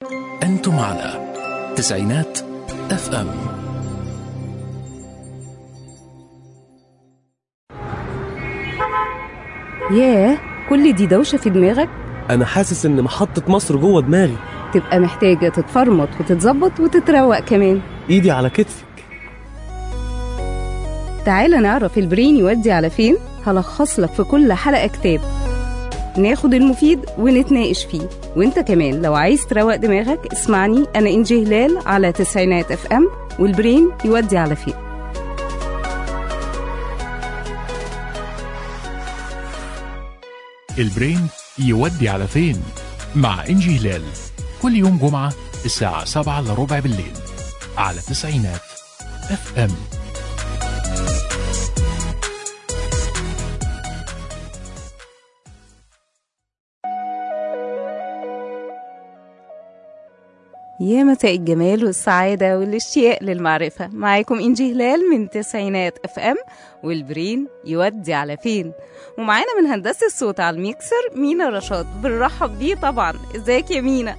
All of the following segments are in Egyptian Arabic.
أنتم على تسعينات اف ام ياه كل دي دوشة في دماغك انا حاسس ان محطة مصر جوه دماغي تبقى محتاجة تتفرمط وتتظبط وتتروق كمان ايدي على كتفك تعالى نعرف البرين يودي على فين هلخص لك في كل حلقة كتاب ناخد المفيد ونتناقش فيه وانت كمان لو عايز تروق دماغك اسمعني انا انجي هلال على تسعينات اف ام والبرين يودي على فين البرين يودي على فين مع إنجي هلال كل يوم جمعة الساعة 7 إلا ربع بالليل على تسعينات اف ام يا مساء الجمال والسعادة والاشتياق للمعرفة معاكم إنجي هلال من تسعينات اف ام والبرين يودي على فين ومعانا من هندسة الصوت على الميكسر مينا رشاد بنرحب بيه طبعا ازيك يا مينا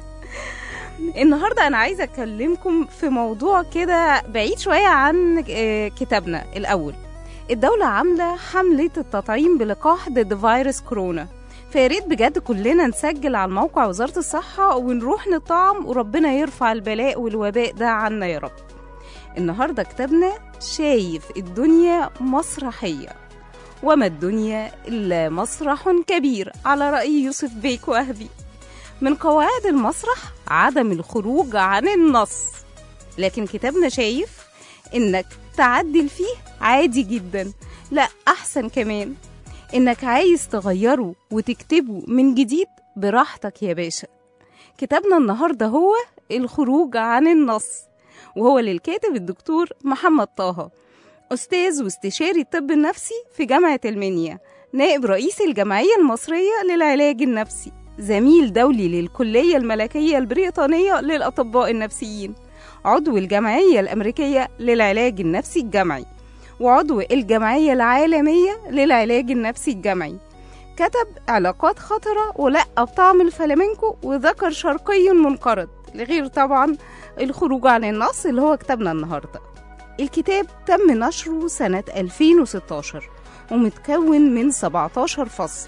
النهاردة أنا عايزة أكلمكم في موضوع كده بعيد شوية عن آه، كتابنا الأول الدولة عاملة حملة التطعيم بلقاح ضد فيروس كورونا فياريت بجد كلنا نسجل على موقع وزارة الصحة ونروح نطعم وربنا يرفع البلاء والوباء ده عنا يا رب النهاردة كتابنا شايف الدنيا مسرحية وما الدنيا إلا مسرح كبير على رأي يوسف بيك وهبي من قواعد المسرح عدم الخروج عن النص لكن كتابنا شايف إنك تعدل فيه عادي جدا لا أحسن كمان إنك عايز تغيره وتكتبه من جديد براحتك يا باشا كتابنا النهاردة هو الخروج عن النص وهو للكاتب الدكتور محمد طه أستاذ واستشاري الطب النفسي في جامعة المنيا نائب رئيس الجمعية المصرية للعلاج النفسي زميل دولي للكلية الملكية البريطانية للأطباء النفسيين عضو الجمعية الأمريكية للعلاج النفسي الجمعي وعضو الجمعية العالمية للعلاج النفسي الجمعي كتب علاقات خطرة ولقى بطعم الفلامنكو وذكر شرقي منقرض لغير طبعا الخروج عن النص اللي هو كتابنا النهاردة الكتاب تم نشره سنة 2016 ومتكون من 17 فصل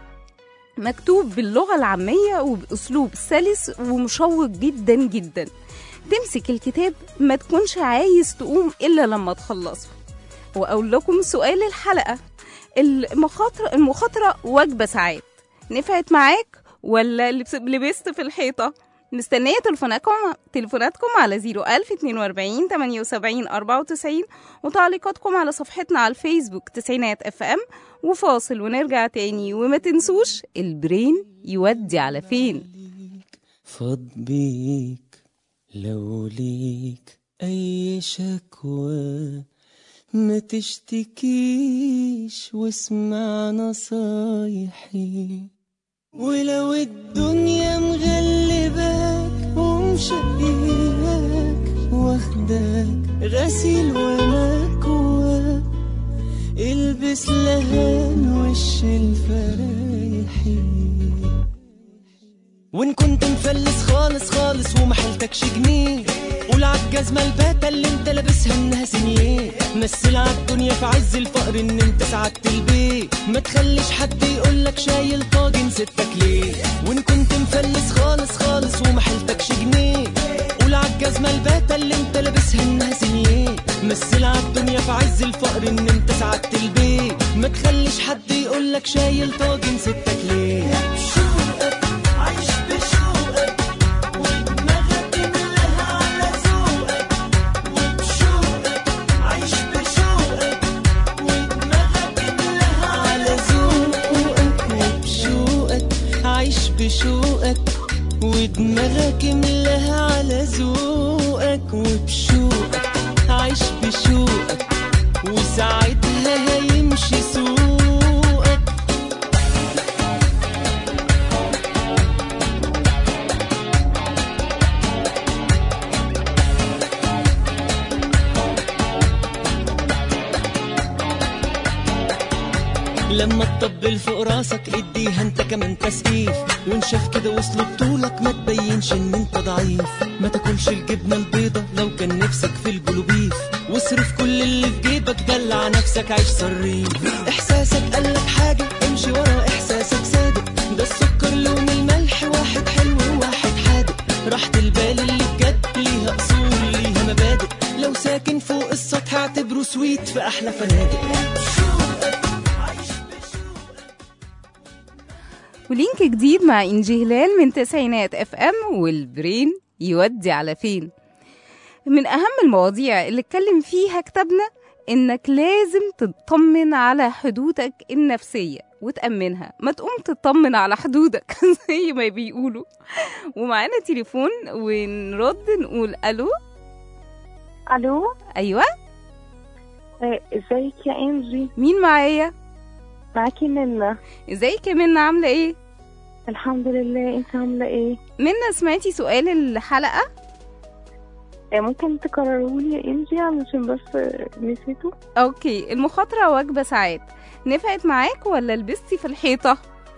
مكتوب باللغة العامية وبأسلوب سلس ومشوق جدا جدا تمسك الكتاب ما تكونش عايز تقوم إلا لما تخلصه وأقول لكم سؤال الحلقة المخاطرة المخاطرة وجبة ساعات نفعت معاك ولا لبس- لبست في الحيطة مستنية تليفوناتكم تليفوناتكم على 01042 78 94 وتعليقاتكم على صفحتنا على الفيسبوك تسعينات اف ام وفاصل ونرجع تاني وما تنسوش البرين يودي على فين فاض بيك لو ليك أي شكوى ما تشتكيش واسمع نصايحي ولو الدنيا مغلباك ومشقياك واخداك غسيل ومكواك البس لهان وش الفرايحي وان كنت مفلس خالص خالص ومحلتكش جنيه قول عالجزمة الباتة اللي انت لابسها انها سنيه مثل عالدنيا في عز الفقر ان انت سعدت البيت ما تخليش حد يقولك شايل طاجن ستك ليه وان كنت مفلس خالص خالص ومحلتكش جنيه قول عالجزمة الباتة اللي انت لابسها انها سنيه مثل عالدنيا في عز الفقر ان انت سعدت البيت ما تخليش حد يقولك شايل طاجن ستك ليه شوقك عايش بشوقك ودماغك ملاها على ذوقك وبشوقك عايش بشوقك ودماغك ملاها على ذوقك وبشوقك عايش بشوقك ودماغك ملاها على ذوقك وبشوقك عايش بشوقك وساعتها هيمشي سوقك لما تطبل فوق راسك اديها انت كمان تسقيف وانشف كده وصل بطولك ما تبينش ان انت ضعيف ما تاكلش الجبنه البيضه لو كان نفسك في الجلوبيف واصرف كل اللي في جيبك دلع نفسك عيش صريف احساسك قالك حاجه امشي ورا احساسك صادق ده السكر لون الملح واحد حلو وواحد حادق راحة البال اللي بجد ليها اصول ليها مبادئ لو ساكن فوق السطح اعتبره سويت في احلى فنادق ولينك جديد مع إنجي هلال من تسعينات اف ام والبرين يودي على فين من أهم المواضيع اللي اتكلم فيها كتابنا إنك لازم تطمن على حدودك النفسية وتأمنها ما تقوم تطمن على حدودك زي ما بيقولوا ومعانا تليفون ونرد نقول ألو الو أيوة آه، ازيك يا انجي مين معايا معاكي منى ازيك يا منى عاملة ايه الحمد لله انت عامله ايه منى سمعتي سؤال الحلقة آه، ممكن تكرروا لي يا انجي علشان بس آه، نسيته اوكي المخاطرة وجبة ساعات نفعت معاك ولا لبستي في الحيطة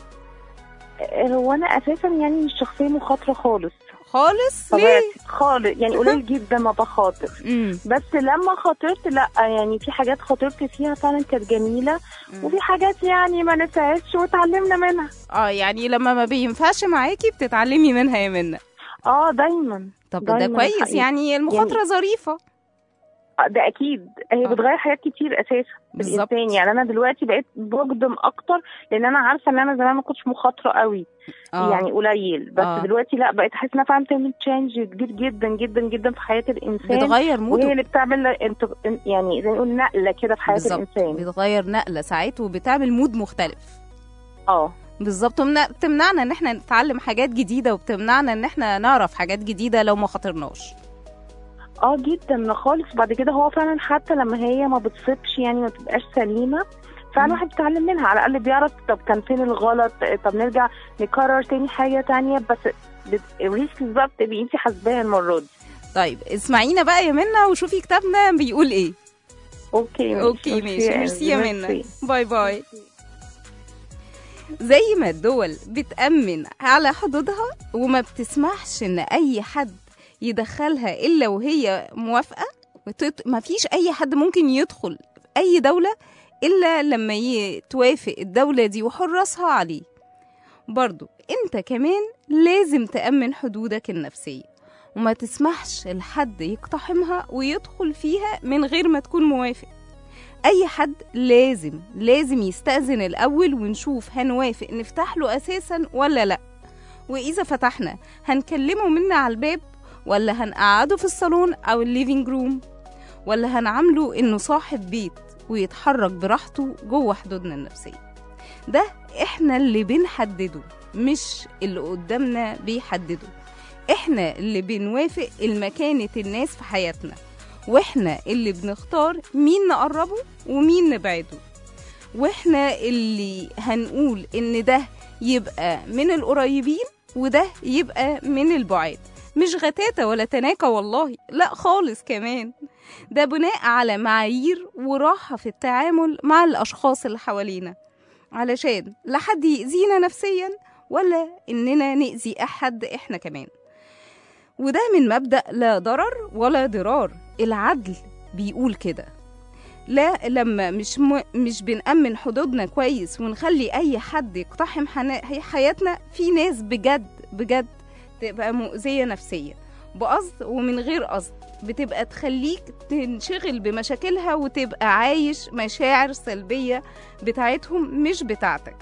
آه، هو انا اساسا يعني مش شخصيه مخاطره خالص خالص ليه طبيعتي خالص يعني قليل جدا ما بخاطر امم بس لما خاطرت لا يعني في حاجات خاطرت فيها فعلا كانت جميله وفي حاجات يعني ما نفعتش واتعلمنا منها اه يعني لما ما بينفعش معاكي بتتعلمي منها يا منى اه دايما طب ده دايماً كويس حقيقي. يعني المخاطرة ظريفة آه، ده اكيد هي آه. بتغير حاجات كتير اساسا في بالظبط. الانسان يعني انا دلوقتي بقيت بقدم اكتر لان انا عارفه ان انا زمان ما كنتش مخاطره قوي اه يعني قليل بس آه. دلوقتي لا بقيت احس انها فعلا بتعمل تشينج كبير جدا جدا جدا في حياه الانسان بتغير وهي موده اللي بتعمل انت يعني زي ما نقول نقله كده في حياه بالظبط الانسان بتغير نقلة ساعات وبتعمل مود مختلف اه بالظبط ومن- بتمنعنا ان احنا نتعلم حاجات جديدة وبتمنعنا ان احنا نعرف حاجات جديدة لو ما خاطرناش اه جدا خالص بعد كده هو فعلا حتى لما هي ما بتصيبش يعني ما تبقاش سليمه فعلا الواحد بيتعلم منها على الاقل بيعرف طب كان فين الغلط طب نرجع نكرر تاني حاجه تانية بس الريسك بقى بتبقي انت حاسباها المره دي طيب اسمعينا بقى يا منى وشوفي كتابنا بيقول ايه اوكي ماشي اوكي ماشي يا ميرسي يا قلبي، منى ميرسي. باي باي زي ما الدول بتأمن على حدودها وما بتسمحش ان اي حد يدخلها الا وهي موافقة وتت... ما فيش اي حد ممكن يدخل اي دولة الا لما يتوافق الدولة دي وحراسها عليه برضو انت كمان لازم تأمن حدودك النفسية وما تسمحش لحد يقتحمها ويدخل فيها من غير ما تكون موافق اي حد لازم لازم يستأذن الاول ونشوف هنوافق نفتح له اساسا ولا لا واذا فتحنا هنكلمه منا على الباب ولا هنقعده في الصالون او الليفينج روم ولا هنعامله انه صاحب بيت ويتحرك براحته جوه حدودنا النفسيه ده احنا اللي بنحدده مش اللي قدامنا بيحدده احنا اللي بنوافق المكانة الناس في حياتنا واحنا اللي بنختار مين نقربه ومين نبعده واحنا اللي هنقول ان ده يبقى من القريبين وده يبقى من البعاد مش غتاتة ولا تناكة والله لا خالص كمان ده بناء على معايير وراحة في التعامل مع الأشخاص اللي حوالينا علشان لا حد يأذينا نفسيا ولا إننا نأذي أحد إحنا كمان وده من مبدأ لا ضرر ولا ضرار العدل بيقول كده لا لما مش م... مش بنأمن حدودنا كويس ونخلي أي حد يقتحم حنا... حياتنا في ناس بجد بجد تبقى مؤذية نفسيا بقصد ومن غير قصد بتبقى تخليك تنشغل بمشاكلها وتبقى عايش مشاعر سلبية بتاعتهم مش بتاعتك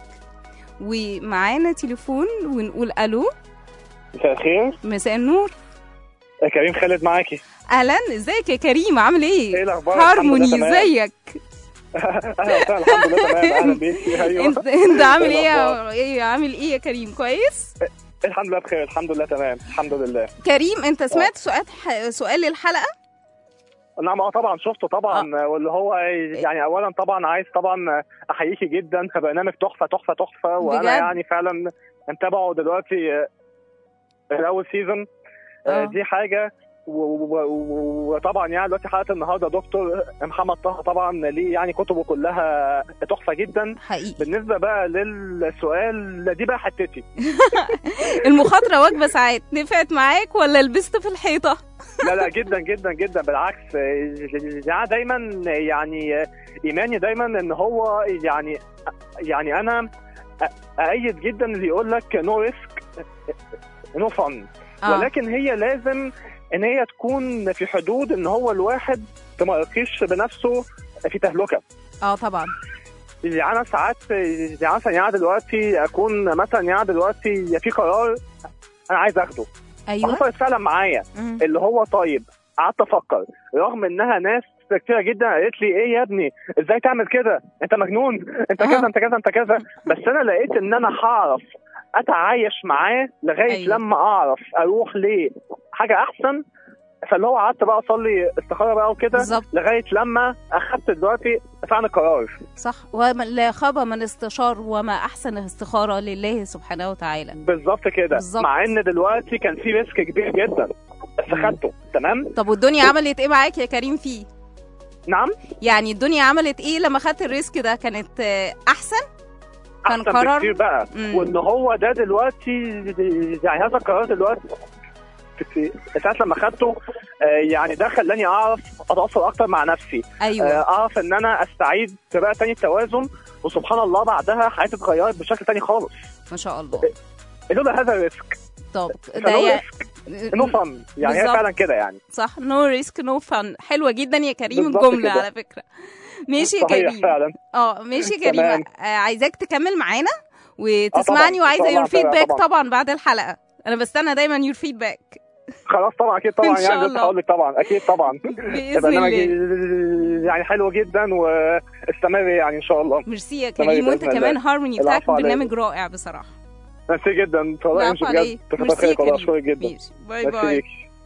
ومعانا تليفون ونقول ألو مساء الخير مساء النور يا كريم خالد معاكي اهلا ازيك يا كريم عامل ايه ايه الاخبار هارموني الحمد لله تمام. ازيك اهلا وسهلا الحمد لله تمام اهلا بيكي ايوه انت انت عامل ايه الأخبار؟ يا- ايه عامل ايه يا كريم كويس الحمد لله بخير الحمد لله تمام الحمد لله كريم انت سمعت سؤال ح... سؤال الحلقه نعم اه طبعا شفته طبعا واللي هو يعني اولا طبعا عايز طبعا احييكي جدا برنامج تحفه تحفه تحفه وانا بجد؟ يعني فعلا متابعه دلوقتي آه، الاول سيزون آه. دي حاجه و- و- وطبعا يعني دلوقتي حلقه النهارده دكتور محمد طه طبعا ليه يعني كتبه كلها تحفه جدا حقيقي بالنسبه بقى للسؤال دي بقى حتتي المخاطره وجبه ساعات نفعت معاك ولا لبست في الحيطه لا لا جدا جدا جدا بالعكس يعني دايما يعني ايماني دايما ان هو يعني يعني انا اأيد جدا اللي يقول لك نو ريسك نو فن آه. ولكن هي لازم ان هي تكون في حدود ان هو الواحد ما يلقيش بنفسه في تهلكه اه طبعا يعني انا ساعات يعني مثلا يعني دلوقتي اكون مثلا يعني دلوقتي في قرار انا عايز اخده ايوه حصلت فعلا معايا مم. اللي هو طيب قعدت افكر رغم انها ناس كتيرة جدا قالت لي ايه يا ابني ازاي تعمل كده انت مجنون انت كذا انت كذا انت كذا بس انا لقيت ان انا هعرف اتعايش معاه لغايه أيوة. أيوة. لما اعرف اروح لحاجه احسن فاللي هو قعدت بقى اصلي استخاره بقى وكده بالظبط لغايه لما اخدت دلوقتي فعلا القرار صح ولا خاب من استشار وما احسن استخاره لله سبحانه وتعالى بالظبط كده بالظبط. مع ان دلوقتي كان في ريسك كبير جدا بس خدته تمام طب والدنيا عملت ايه معاك يا كريم فيه نعم يعني الدنيا عملت ايه لما خدت الريسك ده كانت آه، احسن كان احسن قرار- بكتير بقى مم. وان هو ده دلوقتي يعني هذا القرار دلوقتي في ساعة لما خدته آه، يعني ده خلاني اعرف اتواصل اكتر مع نفسي آه، ايوه اعرف ان انا استعيد بقى تاني التوازن وسبحان الله بعدها حياتي اتغيرت بشكل تاني خالص ما شاء الله لولا هذا الريسك طب ده فلو يا... نو فن يعني هي بالظبط. فعلا كده يعني صح نو ريسك نو فن حلوه جدا يا كريم بالظبط الجمله كده. على فكره ماشي يا صحيح كريم فعلا اه ماشي يا كريم تمام. آه عايزاك تكمل معانا وتسمعني إن وعايزه شاء الله يور هتابع فيدباك طبعاً. طبعا بعد الحلقه انا بستنى دايما يور فيدباك خلاص طبعا اكيد إن طبعا شاء يعني لسه الله. هقول لك طبعا اكيد طبعا باذن برنامج الله يعني حلو جدا واستمر يعني ان شاء الله ميرسي يا تمام، كريم وانت بإذن كمان الله. هارموني بتاعك العفو عليك. برنامج رائع بصراحه ميرسي جدا والله العفو بجد عليك كتر ميرسي يا خيرك والله كريم اشكرك جدا ماشي. باي ميرسي باي ليك.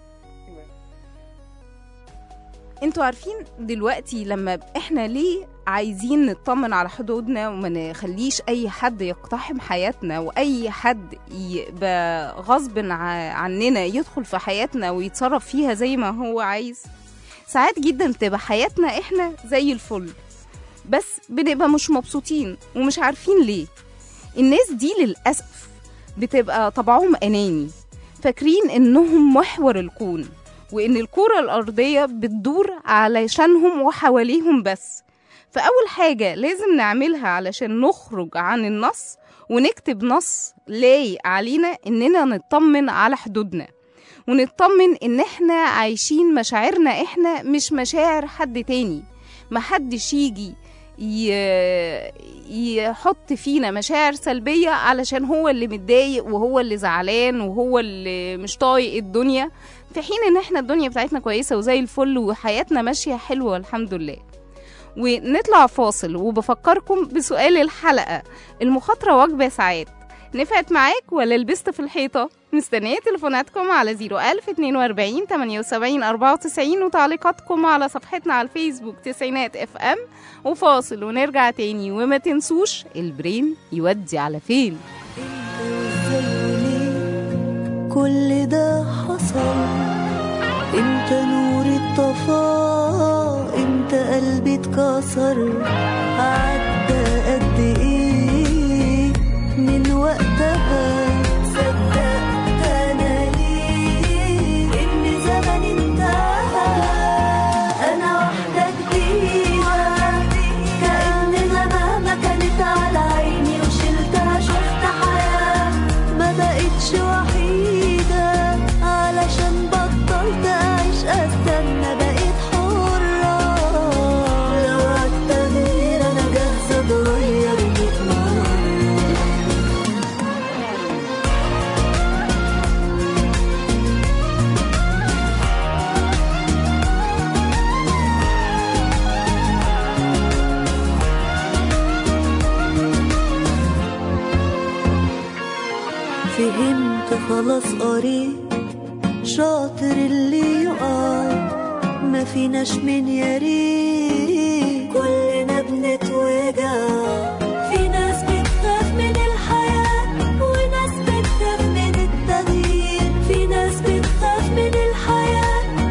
انتوا عارفين دلوقتي لما احنا ليه عايزين نطمن على حدودنا وما نخليش اي حد يقتحم حياتنا واي حد يبقى غصب ع- عننا يدخل في حياتنا ويتصرف فيها زي ما هو عايز ساعات جدا بتبقى حياتنا احنا زي الفل بس بنبقى مش مبسوطين ومش عارفين ليه الناس دي للأسف بتبقى طبعهم أناني فاكرين إنهم محور الكون وإن الكرة الأرضية بتدور علشانهم وحواليهم بس فأول حاجة لازم نعملها علشان نخرج عن النص ونكتب نص لايق علينا إننا نطمن على حدودنا ونطمن إن إحنا عايشين مشاعرنا إحنا مش مشاعر حد تاني محدش يجي ي- يحط فينا مشاعر سلبية علشان هو اللي متضايق وهو اللي زعلان وهو اللي مش طايق الدنيا في حين ان احنا الدنيا بتاعتنا كويسة وزي الفل وحياتنا ماشية حلوة الحمد لله ونطلع فاصل وبفكركم بسؤال الحلقة المخاطرة وجبة ساعات نفعت معاك ولا لبست في الحيطة؟ مستنية تليفوناتكم على 01042 78 94 وتعليقاتكم على صفحتنا على الفيسبوك تسعينات اف ام وفاصل ونرجع تاني وما تنسوش البرين يودي على فين كل ده حصل امتى نوري اتطفى امتى قلبي اتكسر عدى قد ايه من وقتها صدقت انا ليه ان زمني انتهى انا واحدة جديدة كأننا مهما كانت على عيني وشلتها شفت حياة ما بقتش وحيدة علشان بطلت أعيش أستنى بقيت حرة لو عالتغيير أنا جاهزة أتغير مية مرة فهمت خلاص قريت شاطر اللي يقع ما فيناش من ياريت كلنا بنتوجع في ناس بتخاف من الحياة وناس بتخاف من التغيير في ناس بتخاف من الحياة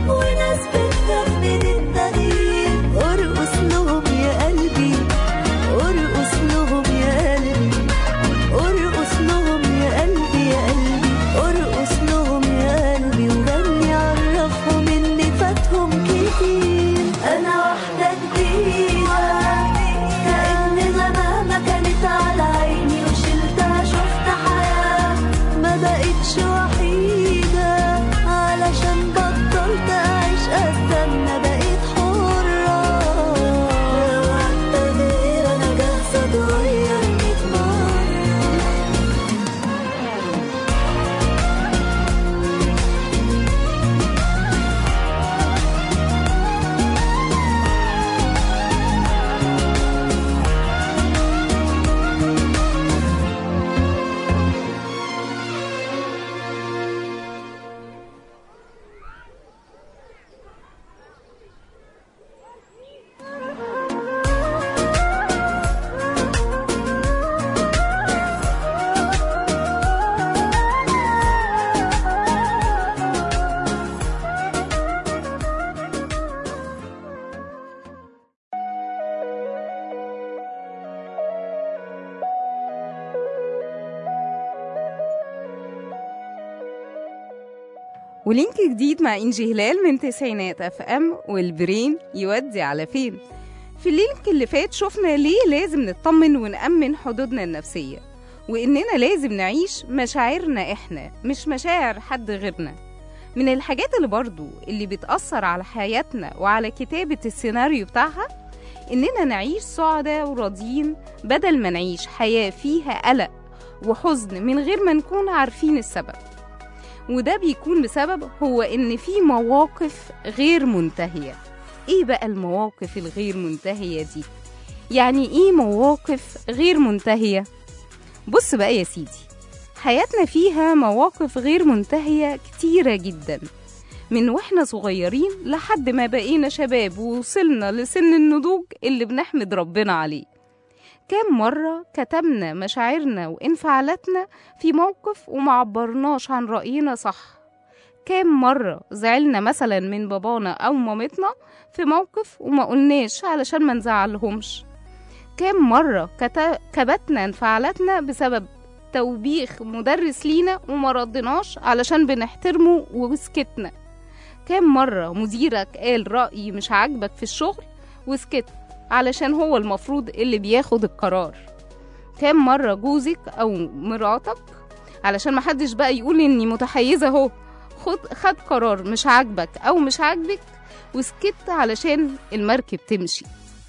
ولينك جديد مع إنجي هلال من تسعينات اف ام والبرين يودي على فين في اللينك اللي فات شفنا ليه لازم نطمن ونأمن حدودنا النفسية وإننا لازم نعيش مشاعرنا إحنا مش مشاعر حد غيرنا من الحاجات اللي برضو اللي بتأثر على حياتنا وعلى كتابة السيناريو بتاعها إننا نعيش سعداء وراضيين بدل ما نعيش حياة فيها قلق وحزن من غير ما نكون عارفين السبب وده بيكون بسبب هو إن في مواقف غير منتهية إيه بقى المواقف الغير منتهية دي؟ يعني إيه مواقف غير منتهية؟ بص بقى يا سيدي حياتنا فيها مواقف غير منتهية كتيرة جدا من واحنا صغيرين لحد ما بقينا شباب ووصلنا لسن النضوج اللي بنحمد ربنا عليه كام مرة كتمنا مشاعرنا وانفعالاتنا في موقف ومعبرناش عن رأينا صح كام مرة زعلنا مثلا من بابانا أو مامتنا في موقف وما قلناش علشان ما نزعلهمش كام مرة كت- كبتنا انفعالاتنا بسبب توبيخ مدرس لينا وما ردناش علشان بنحترمه وسكتنا كام مرة مديرك قال رأي مش عاجبك في الشغل وسكت علشان هو المفروض اللي بياخد القرار كام مرة جوزك أو مراتك علشان محدش بقى يقول إني متحيزة أهو خد خد قرار مش عاجبك أو مش عاجبك وسكت علشان المركب تمشي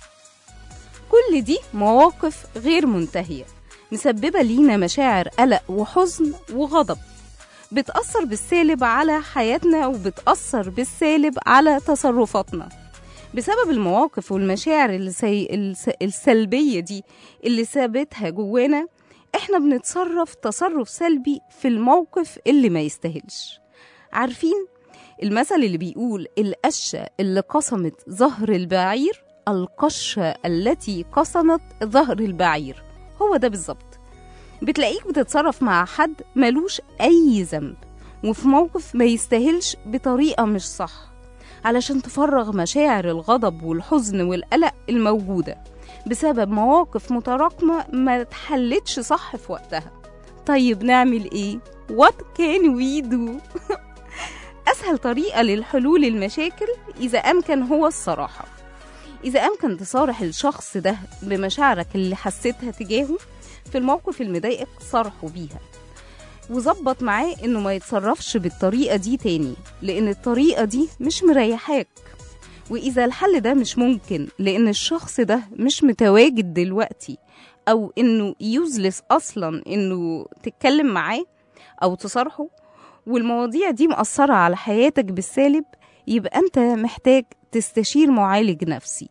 كل دي مواقف غير منتهية مسببة لينا مشاعر قلق وحزن وغضب بتأثر بالسالب على حياتنا وبتأثر بالسالب على تصرفاتنا بسبب المواقف والمشاعر السي... الس... السلبية دي اللي سابتها جوانا احنا بنتصرف تصرف سلبي في الموقف اللي ما يستاهلش عارفين المثل اللي بيقول القشة اللي قصمت ظهر البعير القشة التي قصمت ظهر البعير هو ده بالظبط بتلاقيك بتتصرف مع حد ملوش أي ذنب وفي موقف ما يستاهلش بطريقة مش صح علشان تفرغ مشاعر الغضب والحزن والقلق الموجودة بسبب مواقف متراكمة ما اتحلتش صح في وقتها طيب نعمل ايه؟ What can we do؟ أسهل طريقة للحلول المشاكل إذا أمكن هو الصراحة إذا أمكن تصارح الشخص ده بمشاعرك اللي حسيتها تجاهه في الموقف المضايقك صارحه بيها وظبط معاه إنه ما يتصرفش بالطريقة دي تاني لأن الطريقة دي مش مريحاك وإذا الحل ده مش ممكن لأن الشخص ده مش متواجد دلوقتي أو إنه يوزلس أصلا إنه تتكلم معاه أو تصارحه والمواضيع دي مأثرة على حياتك بالسالب يبقى أنت محتاج تستشير معالج نفسي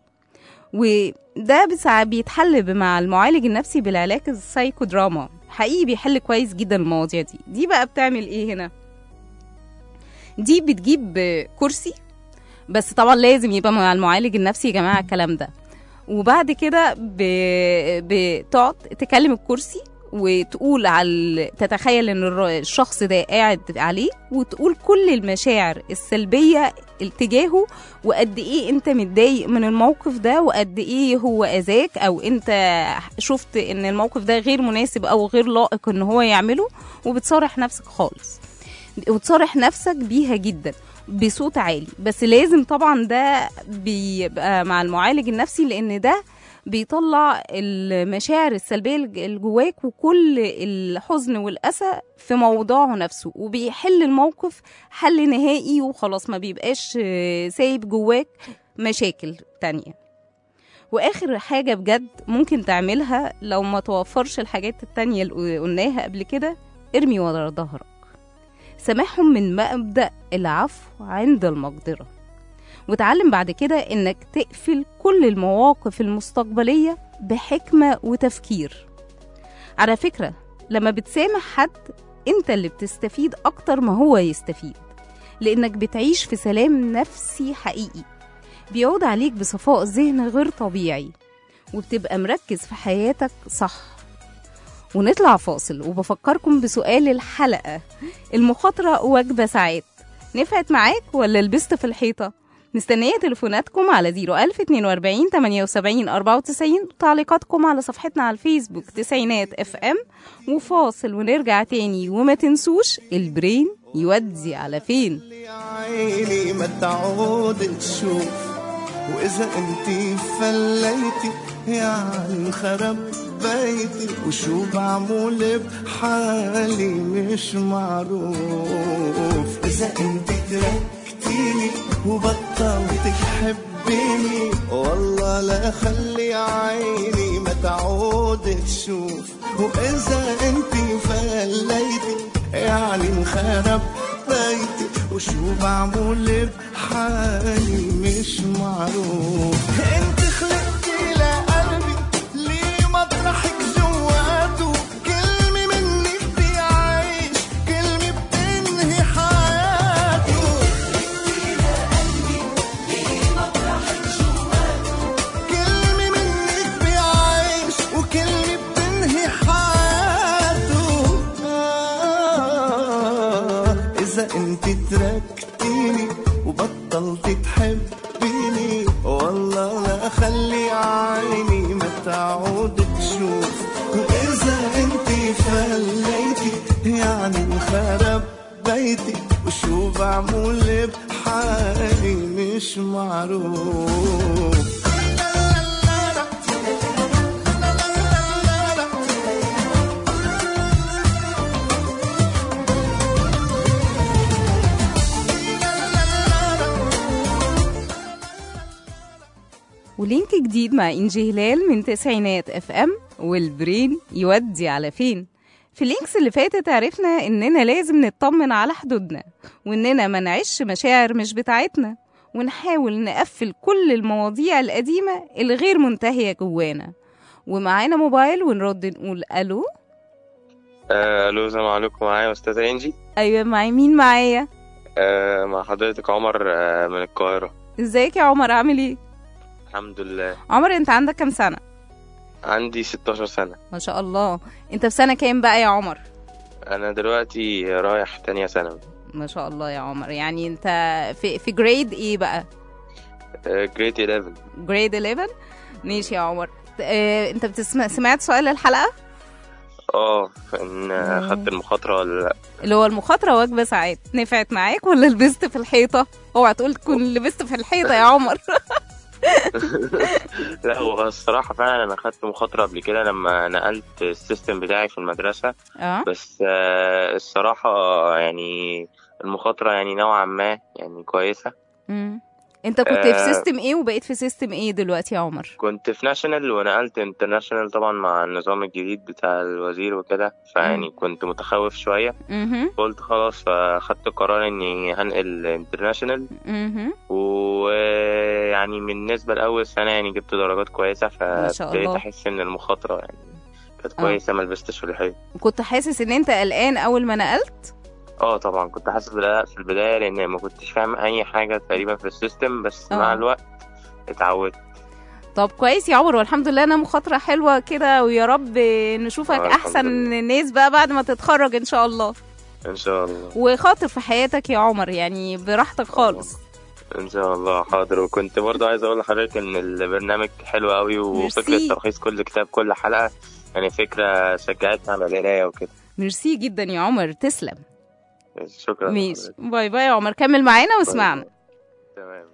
وده بس بيتحل مع المعالج النفسي بالعلاج السايكودراما حقيقي بيحل كويس جدا المواضيع دي دي بقى بتعمل ايه هنا دي بتجيب كرسي بس طبعا لازم يبقى مع المعالج النفسي يا جماعه الكلام ده وبعد كده ب... بتقعد تكلم الكرسي وتقول على تتخيل ان الر- الشخص ده قاعد عليه وتقول كل المشاعر السلبيه اتجاهه وقد ايه انت متضايق من الموقف ده وقد ايه هو اذاك او انت شفت ان الموقف ده غير مناسب او غير لائق ان هو يعمله وبتصارح نفسك خالص وتصارح نفسك بيها جدا بصوت عالي بس لازم طبعا ده بيبقى مع المعالج النفسي لان ده بيطلع المشاعر السلبيه اللي جواك وكل الحزن والاسى في موضعه نفسه وبيحل الموقف حل نهائي وخلاص ما بيبقاش آه، سايب جواك مشاكل تانية واخر حاجه بجد ممكن تعملها لو ما توفرش الحاجات التانية اللي قلناها قبل كده ارمي ورا ظهرك سامحهم من مبدأ العفو عند المقدرة وتعلم بعد كده انك تقفل كل المواقف المستقبلية بحكمة وتفكير على فكرة لما بتسامح حد انت اللي بتستفيد اكتر ما هو يستفيد لانك بتعيش في سلام نفسي حقيقي بيعود عليك بصفاء ذهن غير طبيعي وبتبقى مركز في حياتك صح ونطلع فاصل وبفكركم بسؤال الحلقة المخاطرة وجبة ساعات نفعت معاك ولا لبست في الحيطة؟ مستنية تليفوناتكم على 01042 78 94 وتعليقاتكم على صفحتنا على الفيسبوك تسعينات اف ام وفاصل ونرجع تاني وما تنسوش البرين يودي على فين عيني ما تعود تشوف واذا انتي فليتي يعني خرب بيتي وشو بعمل بحالي مش معروف اذا انتي تركتيني وبطلت تحبيني والله لا خلي عيني ما تعود تشوف واذا انتي فليتي يعني انخرب بيتي وشو بعمل بحالي مش معروف انت خلقتي لقلبي ليه مطرحك جواته كلمة منك بيعيش كلمة بتنهي حياته كلمة منك بيعيش وكلمة بتنهي حياته آه إذا أنت تركتيني وبطلت تحبيني والله لا خلي عيني ما تعود تشوف وإذا أنت فليتي يعني انخرب بيتي وشو بعمل بحالي مش معروف ولينك جديد مع إنجي هلال من تسعينات اف ام والبرين يودي على فين في اللينكس اللي فاتت عرفنا إننا لازم نطمن على حدودنا وإننا ما نعيش مشاعر مش بتاعتنا ونحاول نقفل كل المواضيع القديمة الغير منتهية جوانا ومعانا موبايل ونرد نقول ألو آه، الو السلام عليكم معايا استاذة انجي أيوة معي مين معايا آه، مع حضرتك عمر آه، من القاهرة ازيك يا عمر عامل ايه الحمد لله عمر انت عندك كام سنة عندي 16 سنة ما شاء الله انت في سنة كام بقى يا عمر انا دلوقتي رايح تانية ثانوي ما شاء الله يا عمر يعني انت في في جريد ايه بقى جريد 11 جريد 11 ماشي يا عمر اه انت بتسمع سمعت سؤال الحلقة اه ان آه، خدت المخاطرة ولا لا اللي هو المخاطرة وجبة ساعات نفعت معاك ولا لبست في الحيطة اوعى تقول تكون لبست في الحيطة يا عمر لا هو الصراحة فعلا انا خدت مخاطرة قبل كده لما نقلت السيستم بتاعي في المدرسة اه بس آه، الصراحة يعني المخاطرة يعني نوعا ما يعني كويسة مم. انت كنت في آه. سيستم ايه وبقيت في سيستم ايه دلوقتي يا عمر كنت في ناشونال ونقلت انترناشونال طبعا مع النظام الجديد بتاع الوزير وكده فيعني كنت متخوف شوية مهم. قلت خلاص فاخدت قرار اني هنقل انترناشونال مهم. ويعني بالنسبة لأول سنة يعني جبت درجات كويسة ما شاء فابتديت الله. أحس إن المخاطرة يعني كانت آه. كويسة ما لبستش في الحيط كنت حاسس ان انت قلقان اول ما نقلت اه طبعا كنت حاسس بالقلق في البداية لأن ما كنتش فاهم أي حاجة تقريبا في السيستم بس آه. مع الوقت اتعودت طب كويس يا عمر والحمد لله انا مخاطره حلوه كده ويا رب نشوفك آه، الحمد احسن لله. الناس بقى بعد ما تتخرج ان شاء الله إن شاء الله وخاطر في حياتك يا عمر يعني براحتك خالص ان شاء الله حاضر وكنت برضه عايز اقول لحضرتك ان البرنامج حلو قوي وفكره ميرسي. تلخيص كل كتاب كل حلقه يعني فكره شجعتني على القرايه وكده ميرسي جدا يا عمر تسلم شكرا ماشي لحضرتك. باي باي يا عمر كمل معانا واسمعنا تمام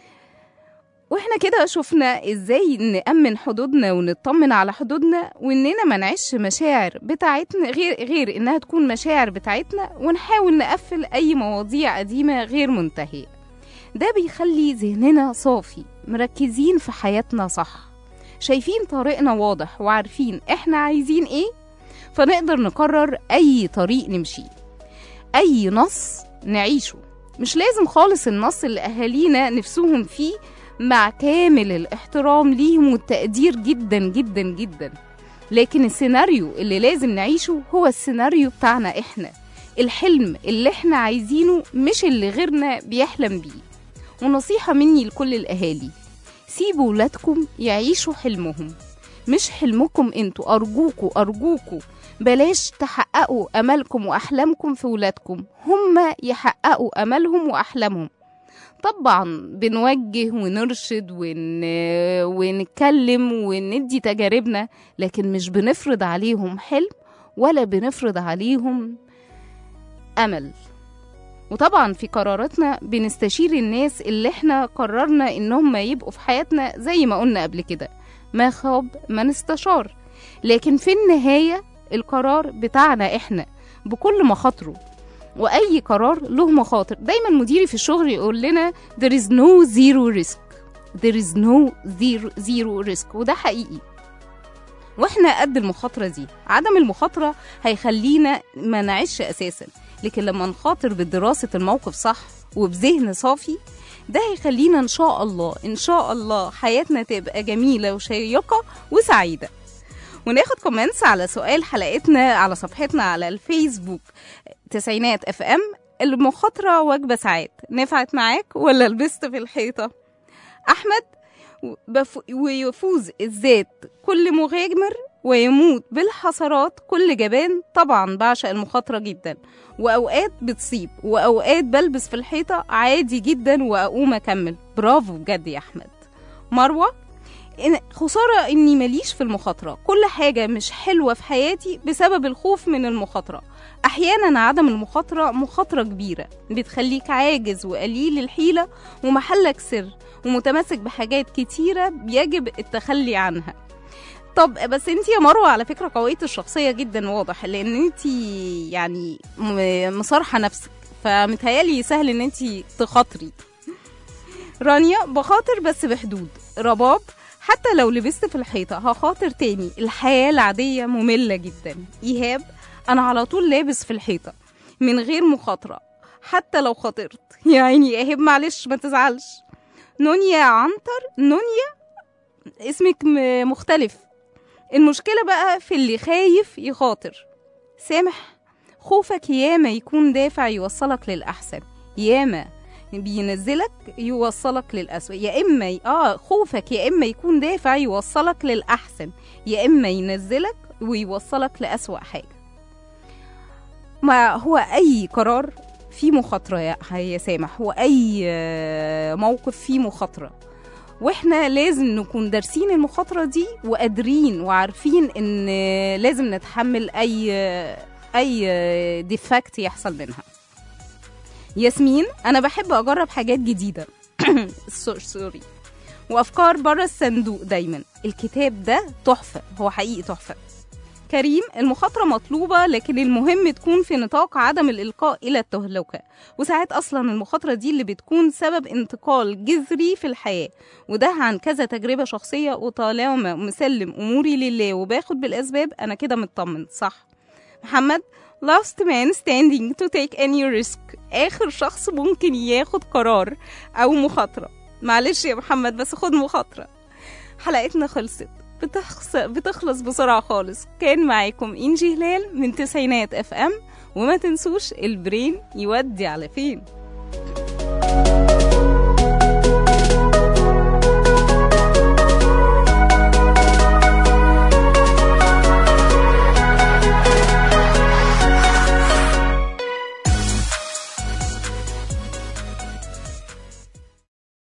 واحنا كده شفنا ازاي نأمن حدودنا ونطمن على حدودنا واننا ما نعيش مشاعر بتاعتنا غير غير انها تكون مشاعر بتاعتنا ونحاول نقفل اي مواضيع قديمة غير منتهية ده بيخلي ذهننا صافي مركزين في حياتنا صح شايفين طريقنا واضح وعارفين احنا عايزين ايه فنقدر نقرر اي طريق نمشيه اي نص نعيشه مش لازم خالص النص اللي اهالينا نفسهم فيه مع كامل الاحترام ليهم والتقدير جدا جدا جدا لكن السيناريو اللي لازم نعيشه هو السيناريو بتاعنا احنا الحلم اللي احنا عايزينه مش اللي غيرنا بيحلم بيه ونصيحة مني لكل الأهالي سيبوا ولادكم يعيشوا حلمهم مش حلمكم انتوا أرجوكوا أرجوكوا بلاش تحققوا أملكم وأحلامكم في ولادكم هم يحققوا أملهم وأحلامهم طبعا بنوجه ونرشد ون... ونتكلم وندي تجاربنا لكن مش بنفرض عليهم حلم ولا بنفرض عليهم أمل وطبعا في قراراتنا بنستشير الناس اللي احنا قررنا انهم ما يبقوا في حياتنا زي ما قلنا قبل كده ما خاب من استشار لكن في النهاية القرار بتاعنا احنا بكل مخاطره واي قرار له مخاطر دايما مديري في الشغل يقول لنا there is no zero risk there is no zero, zero risk وده حقيقي واحنا قد المخاطرة دي عدم المخاطرة هيخلينا ما نعيش اساسا لكن لما نخاطر بدراسة الموقف صح وبذهن صافي ده هيخلينا ان شاء الله ان شاء الله حياتنا تبقى جميلة وشيقة وسعيدة وناخد كومنتس على سؤال حلقتنا على صفحتنا على الفيسبوك تسعينات اف ام المخاطرة وجبة ساعات نفعت معاك ولا لبست في الحيطة أحمد بف... ويفوز الذات كل مغامر ويموت بالحسرات كل جبان طبعا بعشق المخاطرة جدا وأوقات بتصيب وأوقات بلبس في الحيطة عادي جدا وأقوم أكمل برافو بجد يا أحمد مروة إن خسارة إني ماليش في المخاطرة كل حاجة مش حلوة في حياتي بسبب الخوف من المخاطرة أحيانا عدم المخاطرة مخاطرة كبيرة بتخليك عاجز وقليل الحيلة ومحلك سر ومتمسك بحاجات كتيرة يجب التخلي عنها طب بس انت يا مروه على فكره قويه الشخصيه جدا واضح لان انت يعني م- مصارحه نفسك فمتهيالي سهل ان انت تخاطري رانيا بخاطر بس بحدود رباب حتى لو لبست في الحيطة هخاطر تاني الحياة العادية مملة جدا إيهاب أنا على طول لابس في الحيطة من غير مخاطرة حتى لو خاطرت يا عيني يا إيهاب معلش ما تزعلش نونيا عنتر نونيا اسمك م- مختلف المشكلة بقى في اللي خايف يخاطر سامح خوفك ياما يكون دافع يوصلك للأحسن ياما بينزلك يوصلك للأسوأ يا إما ي- آه خوفك يا إما يكون دافع يوصلك للأحسن يا إما ينزلك ويوصلك لأسوأ حاجة ما هو أي قرار فيه مخاطرة يا يا سامح وأي آه، موقف فيه مخاطرة واحنا لازم نكون دارسين المخاطرة دي وقادرين وعارفين ان لازم نتحمل اي اي ديفكت يحصل منها ياسمين انا بحب اجرب حاجات جديدة سو- سوري وافكار بره الصندوق دايما الكتاب ده تحفة هو حقيقي تحفة كريم المخاطرة مطلوبة لكن المهم تكون في نطاق عدم الإلقاء إلى التهلكة وساعات أصلا المخاطرة دي اللي بتكون سبب انتقال جذري في الحياة وده عن كذا تجربة شخصية وطالما مسلم أموري لله وباخد بالأسباب أنا كده مطمن صح محمد last man standing to take any risk آخر شخص ممكن ياخد قرار أو مخاطرة معلش يا محمد بس خد مخاطرة حلقتنا خلصت بتخص... بتخلص بسرعة خالص كان معاكم إنجي هلال من تسعينات اف ام وما تنسوش البرين يودي على فين